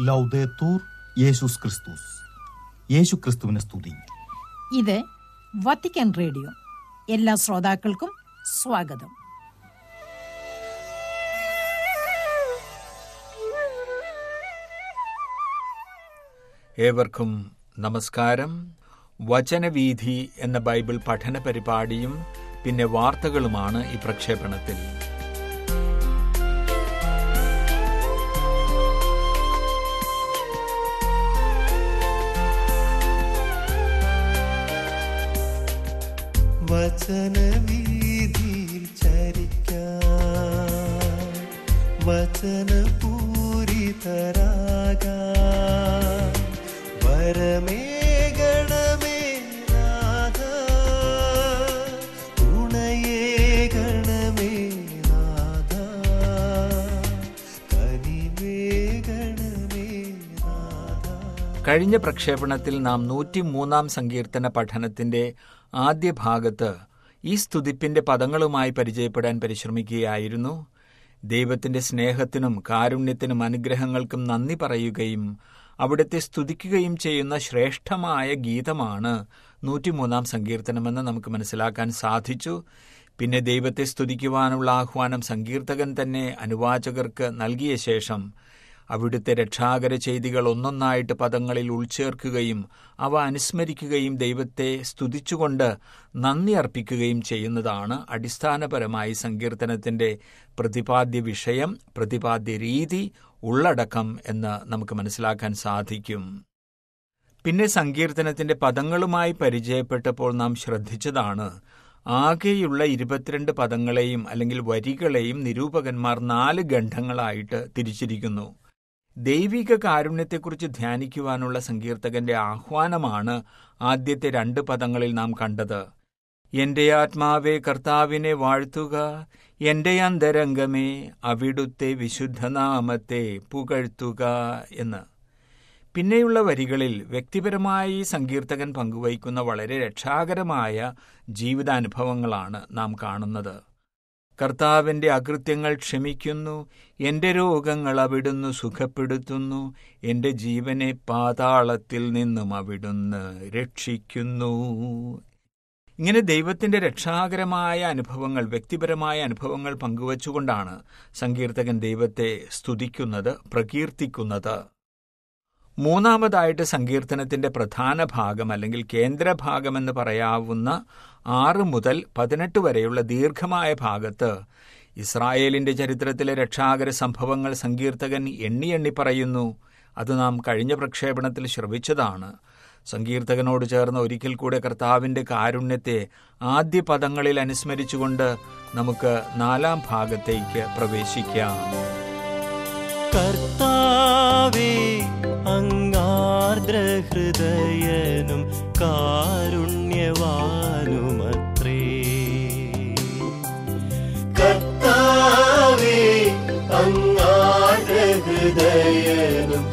ലൗദേത്തൂർ യേശുസ് ക്രിസ്തുസ് യേശു ക്രിസ്തുവിനെ സ്തുതി ഇത് വത്തിക്കാൻ റേഡിയോ എല്ലാ ശ്രോതാക്കൾക്കും സ്വാഗതം ഏവർക്കും നമസ്കാരം വചനവീഥി എന്ന ബൈബിൾ പഠന പരിപാടിയും പിന്നെ വാർത്തകളുമാണ് ഈ പ്രക്ഷേപണത്തിൽ വചനവീതിയിൽ ചരിക്കാൻ വചനപൂരിതരാകാൻ വരമേകണമേ നാഥ തുണയേകണമേ നാഥ കനിവേകണമേ നാഥ കഴിഞ്ഞ പ്രക്ഷേപണത്തിൽ നാം നൂറ്റിമൂന്നാം സങ്കീർത്തന പഠനത്തിന്റെ ആദ്യ ഭാഗത്ത് ഈ സ്തുതിപ്പിന്റെ പദങ്ങളുമായി പരിചയപ്പെടാൻ പരിശ്രമിക്കുകയായിരുന്നു ദൈവത്തിന്റെ സ്നേഹത്തിനും കാരുണ്യത്തിനും അനുഗ്രഹങ്ങൾക്കും നന്ദി പറയുകയും അവിടുത്തെ സ്തുതിക്കുകയും ചെയ്യുന്ന ശ്രേഷ്ഠമായ ഗീതമാണ് നൂറ്റിമൂന്നാം സങ്കീർത്തനമെന്ന് നമുക്ക് മനസ്സിലാക്കാൻ സാധിച്ചു പിന്നെ ദൈവത്തെ സ്തുതിക്കുവാനുള്ള ആഹ്വാനം സങ്കീർത്തകൻ തന്നെ അനുവാചകർക്ക് നൽകിയ ശേഷം അവിടുത്തെ രക്ഷാകര ചെയ്തികൾ ഒന്നൊന്നായിട്ട് പദങ്ങളിൽ ഉൾച്ചേർക്കുകയും അവ അനുസ്മരിക്കുകയും ദൈവത്തെ സ്തുതിച്ചുകൊണ്ട് നന്ദി അർപ്പിക്കുകയും ചെയ്യുന്നതാണ് അടിസ്ഥാനപരമായി സങ്കീർത്തനത്തിന്റെ പ്രതിപാദ്യ വിഷയം പ്രതിപാദ്യ രീതി ഉള്ളടക്കം എന്ന് നമുക്ക് മനസ്സിലാക്കാൻ സാധിക്കും പിന്നെ സങ്കീർത്തനത്തിന്റെ പദങ്ങളുമായി പരിചയപ്പെട്ടപ്പോൾ നാം ശ്രദ്ധിച്ചതാണ് ആകെയുള്ള ഇരുപത്തിരണ്ട് പദങ്ങളെയും അല്ലെങ്കിൽ വരികളെയും നിരൂപകന്മാർ നാല് ഖണ്ഡങ്ങളായിട്ട് തിരിച്ചിരിക്കുന്നു ദൈവിക കാരുണ്യത്തെക്കുറിച്ച് ധ്യാനിക്കുവാനുള്ള സങ്കീർത്തകന്റെ ആഹ്വാനമാണ് ആദ്യത്തെ രണ്ട് പദങ്ങളിൽ നാം കണ്ടത് എന്റെ ആത്മാവെ കർത്താവിനെ വാഴ്ത്തുക എന്റെ അന്തരംഗമേ അവിടുത്തെ വിശുദ്ധനാമത്തെ പുകഴ്ത്തുക എന്ന് പിന്നെയുള്ള വരികളിൽ വ്യക്തിപരമായി സങ്കീർത്തകൻ പങ്കുവയ്ക്കുന്ന വളരെ രക്ഷാകരമായ ജീവിതാനുഭവങ്ങളാണ് നാം കാണുന്നത് കർത്താവിന്റെ അകൃത്യങ്ങൾ ക്ഷമിക്കുന്നു എന്റെ രോഗങ്ങൾ അവിടുന്ന് സുഖപ്പെടുത്തുന്നു എന്റെ ജീവനെ പാതാളത്തിൽ നിന്നും അവിടുന്ന് രക്ഷിക്കുന്നു ഇങ്ങനെ ദൈവത്തിന്റെ രക്ഷാകരമായ അനുഭവങ്ങൾ വ്യക്തിപരമായ അനുഭവങ്ങൾ പങ്കുവച്ചുകൊണ്ടാണ് സങ്കീർത്തകൻ ദൈവത്തെ സ്തുതിക്കുന്നത് പ്രകീർത്തിക്കുന്നത് മൂന്നാമതായിട്ട് സങ്കീർത്തനത്തിന്റെ പ്രധാന ഭാഗം അല്ലെങ്കിൽ കേന്ദ്രഭാഗമെന്ന് പറയാവുന്ന ആറ് മുതൽ പതിനെട്ട് വരെയുള്ള ദീർഘമായ ഭാഗത്ത് ഇസ്രായേലിന്റെ ചരിത്രത്തിലെ രക്ഷാകര സംഭവങ്ങൾ സങ്കീർത്തകൻ എണ്ണി എണ്ണി പറയുന്നു അത് നാം കഴിഞ്ഞ പ്രക്ഷേപണത്തിൽ ശ്രവിച്ചതാണ് സങ്കീർത്തകനോട് ചേർന്ന് ഒരിക്കൽ കൂടെ കർത്താവിന്റെ കാരുണ്യത്തെ ആദ്യ പദങ്ങളിൽ അനുസ്മരിച്ചുകൊണ്ട് നമുക്ക് നാലാം ഭാഗത്തേക്ക് പ്രവേശിക്കാം കർത്താവേ അങ്ങാർദ്രഹൃദയനും കാരുണ്യവാനുമത്രേ കർത്താവേ അങ്ങാർദ്രഹൃദയനും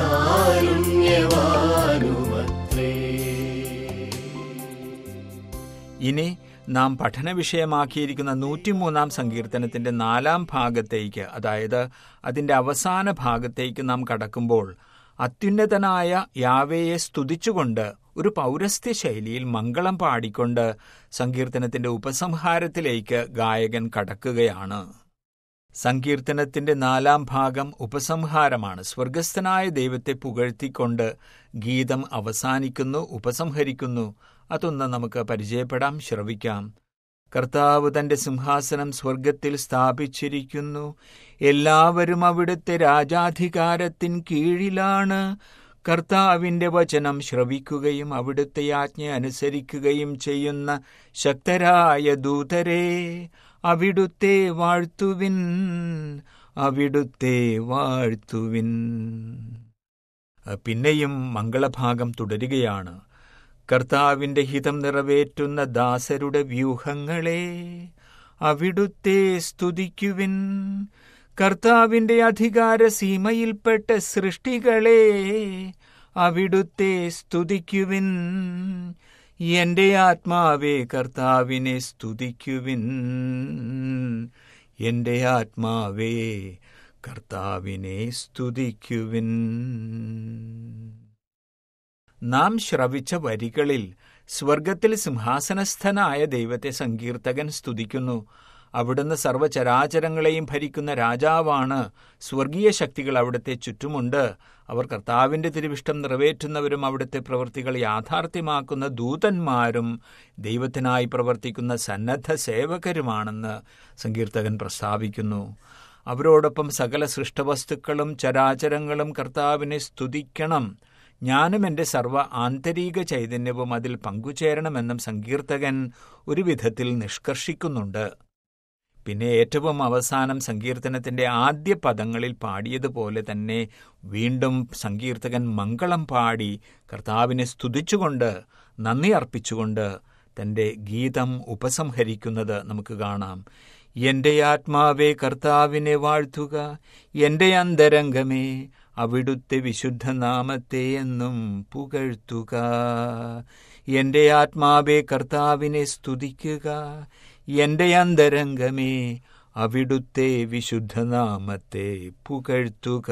കാരുണ്യവാനുമത്രേ ഇനി നാം പഠന വിഷയമാക്കിയിരിക്കുന്ന നൂറ്റിമൂന്നാം സങ്കീർത്തനത്തിന്റെ നാലാം ഭാഗത്തേക്ക് അതായത് അതിന്റെ അവസാന ഭാഗത്തേക്ക് നാം കടക്കുമ്പോൾ അത്യുന്നതനായ യാവയെ സ്തുതിച്ചുകൊണ്ട് ഒരു പൗരസ്ത്യ ശൈലിയിൽ മംഗളം പാടിക്കൊണ്ട് സങ്കീർത്തനത്തിന്റെ ഉപസംഹാരത്തിലേക്ക് ഗായകൻ കടക്കുകയാണ് സങ്കീർത്തനത്തിന്റെ നാലാം ഭാഗം ഉപസംഹാരമാണ് സ്വർഗസ്ഥനായ ദൈവത്തെ പുകഴ്ത്തിക്കൊണ്ട് ഗീതം അവസാനിക്കുന്നു ഉപസംഹരിക്കുന്നു അതൊന്ന് നമുക്ക് പരിചയപ്പെടാം ശ്രവിക്കാം കർത്താവ് തന്റെ സിംഹാസനം സ്വർഗത്തിൽ സ്ഥാപിച്ചിരിക്കുന്നു എല്ലാവരും അവിടുത്തെ രാജാധികാരത്തിൻ കീഴിലാണ് കർത്താവിന്റെ വചനം ശ്രവിക്കുകയും അവിടുത്തെ ആജ്ഞ അനുസരിക്കുകയും ചെയ്യുന്ന ശക്തരായ ദൂതരെ അവിടുത്തെ വാഴ്ത്തുവിൻ അവിടുത്തെ വാഴ്ത്തുവിൻ പിന്നെയും മംഗളഭാഗം തുടരുകയാണ് കർത്താവിന്റെ ഹിതം നിറവേറ്റുന്ന ദാസരുടെ വ്യൂഹങ്ങളെ അവിടുത്തെ സ്തുതിക്കുവിൻ കർത്താവിന്റെ അധികാര സീമയിൽപ്പെട്ട സൃഷ്ടികളെ അവിടുത്തെ സ്തുതിക്കുവിൻ എന്റെ ആത്മാവേ കർത്താവിനെ സ്തുതിക്കുവിൻ എന്റെ ആത്മാവേ കർത്താവിനെ സ്തുതിക്കുവിൻ നാം ശ്രവിച്ച വരികളിൽ സ്വർഗത്തിൽ സിംഹാസനസ്ഥനായ ദൈവത്തെ സങ്കീർത്തകൻ സ്തുതിക്കുന്നു അവിടുന്ന് സർവചരാചരങ്ങളെയും ഭരിക്കുന്ന രാജാവാണ് സ്വർഗീയ ശക്തികൾ അവിടുത്തെ ചുറ്റുമുണ്ട് അവർ കർത്താവിന്റെ തിരുവിഷ്ടം നിറവേറ്റുന്നവരും അവിടുത്തെ പ്രവൃത്തികൾ യാഥാർത്ഥ്യമാക്കുന്ന ദൂതന്മാരും ദൈവത്തിനായി പ്രവർത്തിക്കുന്ന സന്നദ്ധ സേവകരുമാണെന്ന് സങ്കീർത്തകൻ പ്രസ്താവിക്കുന്നു അവരോടൊപ്പം സകല സൃഷ്ടവസ്തുക്കളും ചരാചരങ്ങളും കർത്താവിനെ സ്തുതിക്കണം ഞാനും എൻ്റെ സർവ്വ ആന്തരിക ചൈതന്യവും അതിൽ പങ്കുചേരണമെന്നും സങ്കീർത്തകൻ ഒരു വിധത്തിൽ നിഷ്കർഷിക്കുന്നുണ്ട് പിന്നെ ഏറ്റവും അവസാനം സങ്കീർത്തനത്തിന്റെ ആദ്യ പദങ്ങളിൽ പാടിയതുപോലെ തന്നെ വീണ്ടും സങ്കീർത്തകൻ മംഗളം പാടി കർത്താവിനെ സ്തുതിച്ചുകൊണ്ട് നന്ദി അർപ്പിച്ചുകൊണ്ട് തന്റെ ഗീതം ഉപസംഹരിക്കുന്നത് നമുക്ക് കാണാം എന്റെ ആത്മാവെ കർത്താവിനെ വാഴ്ത്തുക എന്റെ അന്തരംഗമേ അവിടുത്തെ വിശുദ്ധ നാമത്തെ എന്നും പുകഴ്ത്തുക എന്റെ ആത്മാവെ കർത്താവിനെ സ്തുതിക്കുക എന്റെ അന്തരംഗമേ അവിടുത്തെ വിശുദ്ധനാമത്തെ പുകഴ്ത്തുക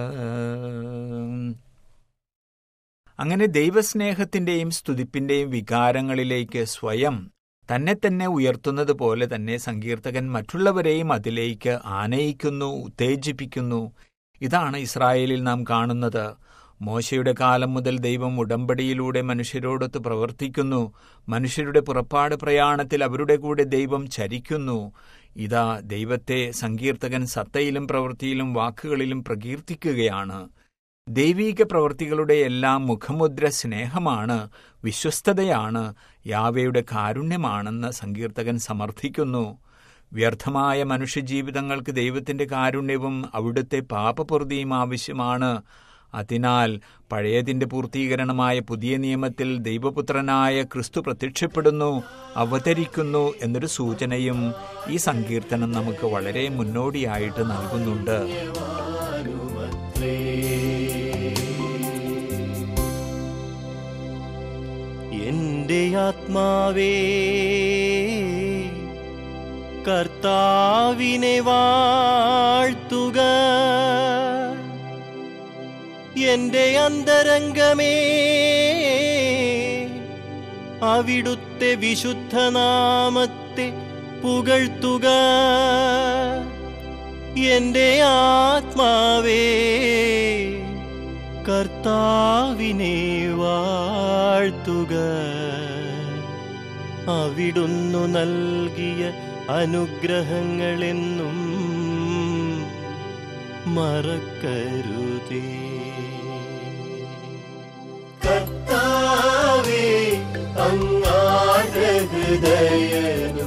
അങ്ങനെ ദൈവസ്നേഹത്തിന്റെയും സ്തുതിപ്പിന്റെയും വികാരങ്ങളിലേക്ക് സ്വയം തന്നെ തന്നെ ഉയർത്തുന്നത് പോലെ തന്നെ സങ്കീർത്തകൻ മറ്റുള്ളവരെയും അതിലേക്ക് ആനയിക്കുന്നു ഉത്തേജിപ്പിക്കുന്നു ഇതാണ് ഇസ്രായേലിൽ നാം കാണുന്നത് മോശയുടെ കാലം മുതൽ ദൈവം ഉടമ്പടിയിലൂടെ മനുഷ്യരോടൊത്ത് പ്രവർത്തിക്കുന്നു മനുഷ്യരുടെ പുറപ്പാട് പ്രയാണത്തിൽ അവരുടെ കൂടെ ദൈവം ചരിക്കുന്നു ഇതാ ദൈവത്തെ സങ്കീർത്തകൻ സത്തയിലും പ്രവൃത്തിയിലും വാക്കുകളിലും പ്രകീർത്തിക്കുകയാണ് ദൈവീക പ്രവൃത്തികളുടെ എല്ലാം മുഖമുദ്ര സ്നേഹമാണ് വിശ്വസ്തതയാണ് യാവയുടെ കാരുണ്യമാണെന്ന് സങ്കീർത്തകൻ സമർത്ഥിക്കുന്നു വ്യർത്ഥമായ മനുഷ്യജീവിതങ്ങൾക്ക് ദൈവത്തിന്റെ കാരുണ്യവും അവിടുത്തെ പാപപുറതിയും ആവശ്യമാണ് അതിനാൽ പഴയതിന്റെ പൂർത്തീകരണമായ പുതിയ നിയമത്തിൽ ദൈവപുത്രനായ ക്രിസ്തു പ്രത്യക്ഷപ്പെടുന്നു അവതരിക്കുന്നു എന്നൊരു സൂചനയും ഈ സങ്കീർത്തനം നമുക്ക് വളരെ മുന്നോടിയായിട്ട് നൽകുന്നുണ്ട് എന്റെ ആത്മാവേ കർത്താവിനെ വാഴ്ത്തുക എന്റെ അന്തരംഗമേ അവിടുത്തെ വിശുദ്ധനാമത്തെ പുകഴ്ത്തുക എന്റെ ആത്മാവേ കർത്താവിനെ വാഴ്ത്തുക അവിടുന്നു നൽകിയ അനുഗ്രഹങ്ങളെന്നും മറക്കരുതേ കർത്താവേ അങ്ങാന്റെ ഹൃദയനും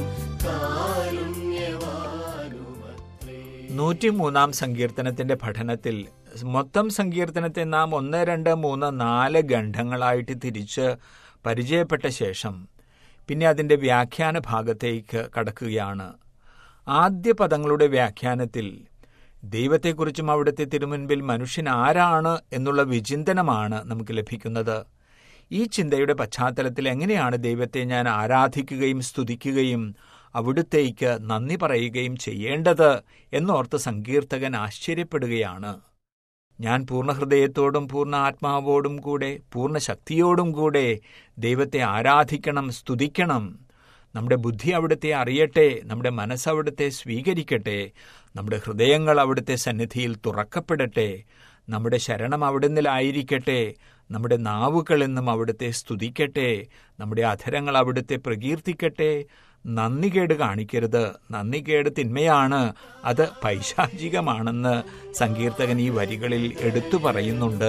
കാരുണ്യവാനുമത്രേ നൂറ്റിമൂന്നാം സങ്കീർത്തനത്തിന്റെ പഠനത്തിൽ മൊത്തം സങ്കീർത്തനത്തെ നാം ഒന്ന് രണ്ട് മൂന്ന് നാല് ഖണ്ഡങ്ങളായിട്ട് തിരിച്ച് പരിചയപ്പെട്ട ശേഷം പിന്നെ അതിന്റെ വ്യാഖ്യാന ഭാഗത്തേക്ക് കടക്കുകയാണ് ആദ്യ പദങ്ങളുടെ വ്യാഖ്യാനത്തിൽ ദൈവത്തെക്കുറിച്ചും അവിടുത്തെ തിരുമുൻപിൽ മനുഷ്യൻ ആരാണ് എന്നുള്ള വിചിന്തനമാണ് നമുക്ക് ലഭിക്കുന്നത് ഈ ചിന്തയുടെ പശ്ചാത്തലത്തിൽ എങ്ങനെയാണ് ദൈവത്തെ ഞാൻ ആരാധിക്കുകയും സ്തുതിക്കുകയും അവിടുത്തേക്ക് നന്ദി പറയുകയും ചെയ്യേണ്ടത് എന്നോർത്ത് സങ്കീർത്തകൻ ആശ്ചര്യപ്പെടുകയാണ് ഞാൻ പൂർണ്ണ ഹൃദയത്തോടും പൂർണ്ണ ആത്മാവോടും കൂടെ പൂർണ്ണ ശക്തിയോടും കൂടെ ദൈവത്തെ ആരാധിക്കണം സ്തുതിക്കണം നമ്മുടെ ബുദ്ധി അവിടുത്തെ അറിയട്ടെ നമ്മുടെ മനസ്സ് അവിടുത്തെ സ്വീകരിക്കട്ടെ നമ്മുടെ ഹൃദയങ്ങൾ അവിടുത്തെ സന്നിധിയിൽ തുറക്കപ്പെടട്ടെ നമ്മുടെ ശരണം അവിടുന്നിലായിരിക്കട്ടെ നമ്മുടെ നാവുകൾ എന്നും അവിടുത്തെ സ്തുതിക്കട്ടെ നമ്മുടെ അധരങ്ങൾ അവിടുത്തെ പ്രകീർത്തിക്കട്ടെ നന്ദികേട് കാണിക്കരുത് നന്ദികേട് തിന്മയാണ് അത് പൈശാചികമാണെന്ന് സങ്കീർത്തകൻ ഈ വരികളിൽ എടുത്തു പറയുന്നുണ്ട്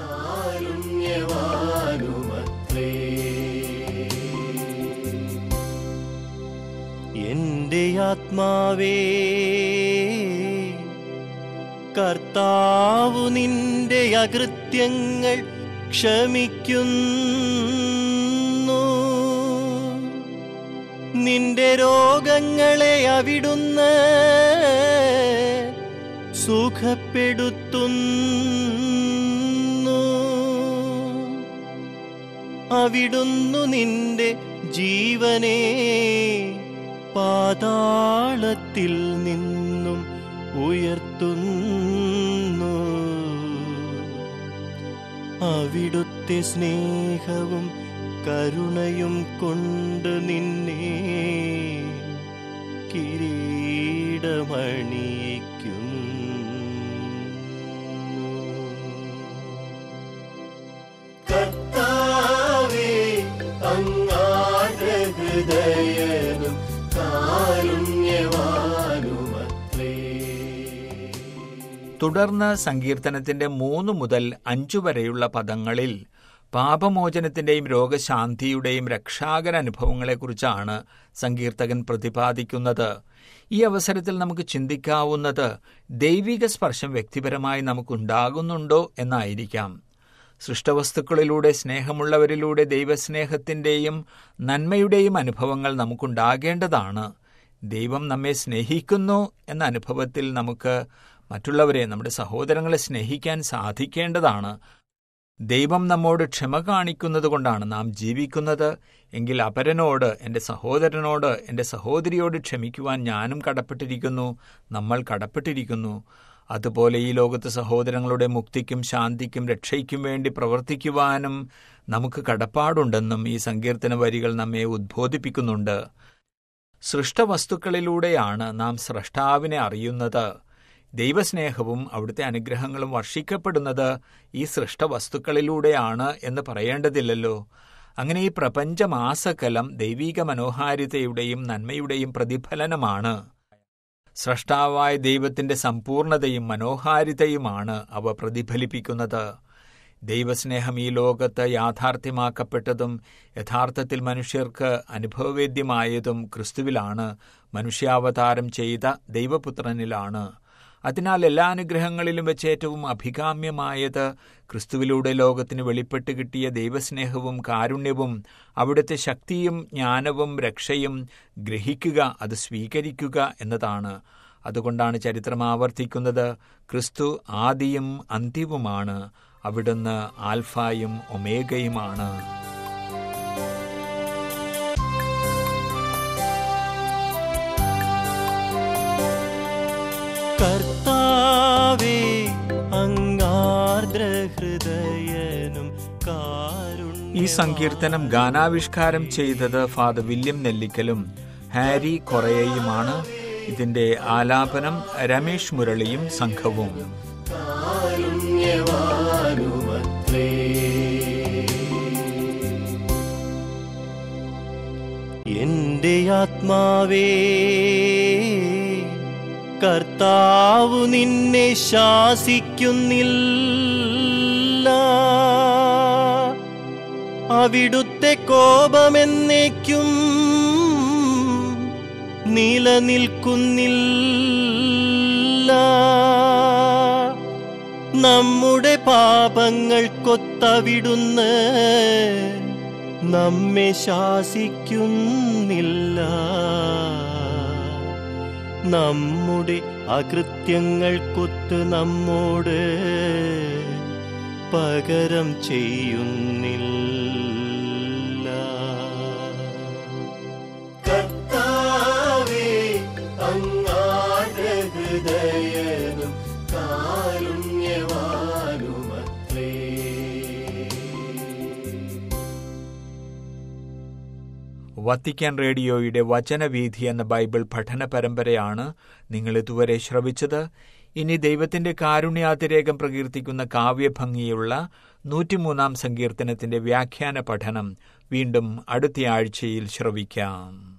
കാരുണ്യവാനുമത്രേ എന്റെ ആത്മാവേ കർത്താവു നിന്റെ അകൃത്യങ്ങൾ ക്ഷമിക്കുന്നു നിന്റെ രോഗങ്ങളെ അവിടുന്ന് സുഖപ്പെടുത്തുന്നു അവിടുന്നു നിന്റെ ജീവനെ പാതാളത്തിൽ നിന്നും ഉയർത്തുന്നു അവിടുത്തെ സ്നേഹവും കരുണയും കൊണ്ട് നിന്നെ കിരീടമണിയിക്കുന്നു കർത്താവേ അങ്ങാന്റെ ഹൃദയനും കാരുണ്യവാനുമത്രേ തുടർന്ന് സങ്കീർത്തനത്തിന്റെ മൂന്ന് മുതൽ അഞ്ചു വരെയുള്ള പദങ്ങളിൽ പാപമോചനത്തിന്റെയും രോഗശാന്തിയുടെയും രക്ഷാകര അനുഭവങ്ങളെക്കുറിച്ചാണ് സങ്കീർത്തകൻ പ്രതിപാദിക്കുന്നത് ഈ അവസരത്തിൽ നമുക്ക് ചിന്തിക്കാവുന്നത് ദൈവിക സ്പർശം വ്യക്തിപരമായി നമുക്കുണ്ടാകുന്നുണ്ടോ എന്നായിരിക്കാം സൃഷ്ടവസ്തുക്കളിലൂടെ സ്നേഹമുള്ളവരിലൂടെ ദൈവസ്നേഹത്തിന്റെയും നന്മയുടെയും അനുഭവങ്ങൾ നമുക്കുണ്ടാകേണ്ടതാണ് ദൈവം നമ്മെ സ്നേഹിക്കുന്നു എന്ന അനുഭവത്തിൽ നമുക്ക് മറ്റുള്ളവരെ നമ്മുടെ സഹോദരങ്ങളെ സ്നേഹിക്കാൻ സാധിക്കേണ്ടതാണ് ദൈവം നമ്മോട് ക്ഷമ കാണിക്കുന്നത് കൊണ്ടാണ് നാം ജീവിക്കുന്നത് എങ്കിൽ അപരനോട് എൻ്റെ സഹോദരനോട് എൻ്റെ സഹോദരിയോട് ക്ഷമിക്കുവാൻ ഞാനും കടപ്പെട്ടിരിക്കുന്നു നമ്മൾ കടപ്പെട്ടിരിക്കുന്നു അതുപോലെ ഈ ലോകത്ത് സഹോദരങ്ങളുടെ മുക്തിക്കും ശാന്തിക്കും രക്ഷയ്ക്കും വേണ്ടി പ്രവർത്തിക്കുവാനും നമുക്ക് കടപ്പാടുണ്ടെന്നും ഈ സങ്കീർത്തന വരികൾ നമ്മെ ഉദ്ബോധിപ്പിക്കുന്നുണ്ട് സൃഷ്ടവസ്തുക്കളിലൂടെയാണ് നാം സ്രഷ്ടാവിനെ അറിയുന്നത് ദൈവസ്നേഹവും അവിടുത്തെ അനുഗ്രഹങ്ങളും വർഷിക്കപ്പെടുന്നത് ഈ സൃഷ്ടവസ്തുക്കളിലൂടെയാണ് എന്ന് പറയേണ്ടതില്ലല്ലോ അങ്ങനെ ഈ പ്രപഞ്ചമാസകലം ദൈവീക മനോഹാരിതയുടെയും നന്മയുടെയും പ്രതിഫലനമാണ് സ്രഷ്ടാവായ ദൈവത്തിന്റെ സമ്പൂർണതയും മനോഹാരിതയുമാണ് അവ പ്രതിഫലിപ്പിക്കുന്നത് ദൈവസ്നേഹം ഈ ലോകത്ത് യാഥാർത്ഥ്യമാക്കപ്പെട്ടതും യഥാർത്ഥത്തിൽ മനുഷ്യർക്ക് അനുഭവവേദ്യമായതും ക്രിസ്തുവിലാണ് മനുഷ്യാവതാരം ചെയ്ത ദൈവപുത്രനിലാണ് അതിനാൽ എല്ലാ അനുഗ്രഹങ്ങളിലും വെച്ച് ഏറ്റവും അഭികാമ്യമായത് ക്രിസ്തുവിലൂടെ ലോകത്തിന് വെളിപ്പെട്ട് കിട്ടിയ ദൈവസ്നേഹവും കാരുണ്യവും അവിടുത്തെ ശക്തിയും ജ്ഞാനവും രക്ഷയും ഗ്രഹിക്കുക അത് സ്വീകരിക്കുക എന്നതാണ് അതുകൊണ്ടാണ് ചരിത്രം ആവർത്തിക്കുന്നത് ക്രിസ്തു ആദിയും അന്ത്യവുമാണ് അവിടുന്ന് ആൽഫായും ഒമേഗയുമാണ് കർത്താവേ അങ്ങാർദ്ര ഹൃദയനും കാരുണ്യ ഈ സങ്കീർത്തനം ഗാനാവിഷ്കാരം ചെയ്തത് ഫാദർ വില്യം നെല്ലിക്കലും ഹാരി കൊറയയുമാണ് ഇതിന്റെ ആലാപനം രമേഷ് മുരളിയും സംഘവും കാരുണ്യവാനുമത്രേ എന്റെ ആത്മാവേ കർത്താവു നിന്നെ ശാസിക്കുന്നില്ല അവിടുത്തെ കോപമെന്നേക്കും നിലനിൽക്കുന്നില്ല നമ്മുടെ പാപങ്ങൾക്കൊത്തവിടുന്ന് നമ്മെ ശാസിക്കുന്നില്ല നമ്മുടെ അകൃത്യങ്ങൾക്കൊത്ത് നമ്മോട് പകരം ചെയ്യുന്നില്ല കർത്താവേ അങ്ങാന്റെ ഹൃദയനും കാരുണ്യവാനുമത്രേ വത്തിക്കാൻ റേഡിയോയുടെ വചനവീഥി എന്ന ബൈബിൾ പഠന പരമ്പരയാണ് നിങ്ങൾ ഇതുവരെ ശ്രവിച്ചത് ഇനി ദൈവത്തിന്റെ കാരുണ്യാതിരേകം പ്രകീർത്തിക്കുന്ന കാവ്യഭംഗിയുള്ള നൂറ്റിമൂന്നാം സങ്കീർത്തനത്തിന്റെ വ്യാഖ്യാന പഠനം വീണ്ടും അടുത്തയാഴ്ചയിൽ ശ്രവിക്കാം